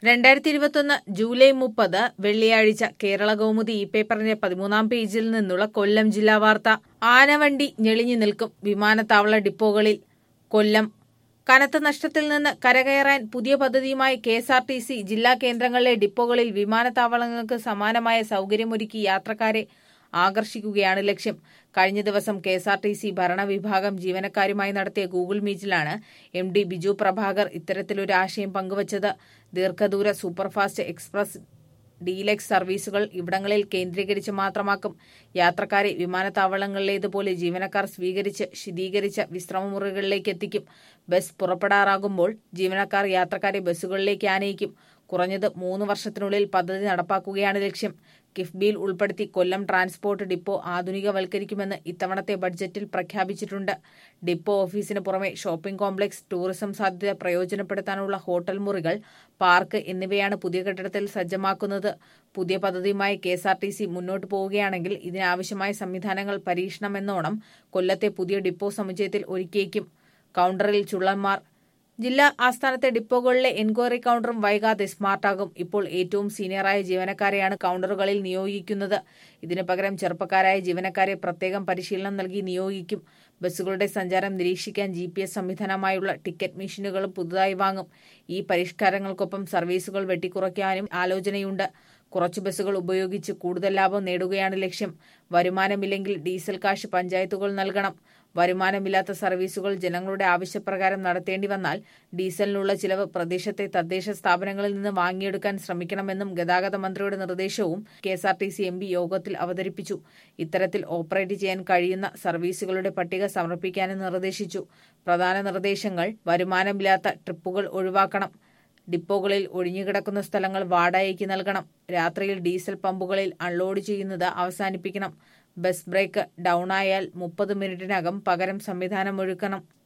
രണ്ടായിരത്തി ഇരുപത്തൊന്ന് ജൂലൈ മുപ്പത് വെള്ളിയാഴ്ച കേരള കൗമുദി ഈ പേപ്പറിന്റെ പതിമൂന്നാം പേജിൽ നിന്നുള്ള കൊല്ലം ജില്ലാ വാർത്ത ആനവണ്ടി ഞെളിഞ്ഞു നിൽക്കും വിമാനത്താവള ഡിപ്പോകളിൽ കൊല്ലം കനത്ത നഷ്ടത്തിൽ നിന്ന് കരകയറാൻ പുതിയ പദ്ധതിയുമായി K S R T C ജില്ലാ കേന്ദ്രങ്ങളിലെ ഡിപ്പോകളിൽ വിമാനത്താവളങ്ങൾക്ക് സമാനമായ സൗകര്യമൊരുക്കി യാത്രക്കാരെ ആകർഷിക്കുകയാണ് ലക്ഷ്യം കഴിഞ്ഞ ദിവസം K S R T C ഭരണവിഭാഗം ജീവനക്കാരുമായി നടത്തിയ ഗൂഗിൾ മീറ്റിലാണ് എം ഡി ബിജു പ്രഭാകർ ഇത്തരത്തിലൊരു ആശയം പങ്കുവച്ചത് ദീർഘദൂര സൂപ്പർഫാസ്റ്റ് എക്സ്പ്രസ് ഡീലക്സ് സർവീസുകൾ ഇവിടങ്ങളിൽ കേന്ദ്രീകരിച്ച് മാത്രമാക്കും യാത്രക്കാരെ വിമാനത്താവളങ്ങളിലേതുപോലെ ജീവനക്കാർ സ്വീകരിച്ച് ശീതീകരിച്ച വിശ്രമമുറികളിലേക്ക് എത്തിക്കും ബസ് പുറപ്പെടാറാകുമ്പോൾ ജീവനക്കാർ യാത്രക്കാരെ ബസ്സുകളിലേക്ക് ആനയിക്കും കുറഞ്ഞത് മൂന്ന് വർഷത്തിനുള്ളിൽ പദ്ധതി നടപ്പാക്കുകയാണ് ലക്ഷ്യം കിഫ്ബിയിൽ ഉൾപ്പെടുത്തി കൊല്ലം ട്രാൻസ്പോർട്ട് ഡിപ്പോ ആധുനികവൽക്കരിക്കുമെന്ന് ഇത്തവണത്തെ ബഡ്ജറ്റിൽ പ്രഖ്യാപിച്ചിട്ടുണ്ട് ഡിപ്പോ ഓഫീസിന് പുറമെ ഷോപ്പിംഗ് കോംപ്ലക്സ് ടൂറിസം സാധ്യത പ്രയോജനപ്പെടുത്താനുള്ള ഹോട്ടൽ മുറികൾ പാർക്ക് എന്നിവയാണ് പുതിയ കെട്ടിടത്തിൽ സജ്ജമാക്കുന്നത് പുതിയ പദ്ധതിയുമായി K S R T C മുന്നോട്ട് പോവുകയാണെങ്കിൽ ഇതിനാവശ്യമായ സംവിധാനങ്ങൾ പരീക്ഷണമെന്നോണം കൊല്ലത്തെ പുതിയ ഡിപ്പോ സമുച്ചയത്തിൽ ഒരുക്കിയേക്കും കൌണ്ടറിൽ ചുള്ളന്മാർ ജില്ലാ ആസ്ഥാനത്തെ ഡിപ്പോകളിലെ എൻക്വയറി കൌണ്ടറും വൈകാതെ സ്മാർട്ടാകും ഇപ്പോൾ ഏറ്റവും സീനിയറായ ജീവനക്കാരെയാണ് കൌണ്ടറുകളിൽ നിയോഗിക്കുന്നത് ഇതിനു പകരം ചെറുപ്പക്കാരായ ജീവനക്കാരെ പ്രത്യേകം പരിശീലനം നൽകി നിയോഗിക്കും ബസ്സുകളുടെ സഞ്ചാരം നിരീക്ഷിക്കാൻ ജി പി എസ് സംവിധാനമായുള്ള ടിക്കറ്റ് മെഷീനുകളും പുതുതായി വാങ്ങും ഈ പരിഷ്കാരങ്ങൾക്കൊപ്പം സർവീസുകൾ വെട്ടിക്കുറയ്ക്കാനും ആലോചനയുണ്ട് കുറച്ചു ബസ്സുകൾ ഉപയോഗിച്ച് കൂടുതൽ ലാഭം നേടുകയാണ് ലക്ഷ്യം വരുമാനമില്ലെങ്കിൽ ഡീസൽ കാശ് പഞ്ചായത്തുകൾ നൽകണം വരുമാനമില്ലാത്ത സർവീസുകൾ ജനങ്ങളുടെ ആവശ്യപ്രകാരം നടത്തേണ്ടി വന്നാൽ ഡീസലിനുള്ള ചിലവ് പ്രദേശത്തെ തദ്ദേശ സ്ഥാപനങ്ങളിൽ നിന്ന് വാങ്ങിയെടുക്കാൻ ശ്രമിക്കണമെന്നും ഗതാഗത മന്ത്രിയുടെ നിർദ്ദേശവും K S R T C M P യോഗത്തിൽ അവതരിപ്പിച്ചു ഇത്തരത്തിൽ ഓപ്പറേറ്റ് ചെയ്യാൻ കഴിയുന്ന സർവീസുകളുടെ പട്ടിക സമർപ്പിക്കാനും നിർദ്ദേശിച്ചു പ്രധാന നിർദ്ദേശങ്ങൾ വരുമാനമില്ലാത്ത ട്രിപ്പുകൾ ഒഴിവാക്കണം ഡിപ്പോകളിൽ ഒഴിഞ്ഞുകിടക്കുന്ന സ്ഥലങ്ങൾ വാടകയ്ക്ക് നൽകണം രാത്രിയിൽ ഡീസൽ പമ്പുകളിൽ അൺലോഡ് ചെയ്യുന്നത് അവസാനിപ്പിക്കണം ബസ് ബ്രേക്ക് ഡൌൺ ആയാൽ മുപ്പത് മിനിറ്റിനകം പകരം സംവിധാനം ഒരുക്കണം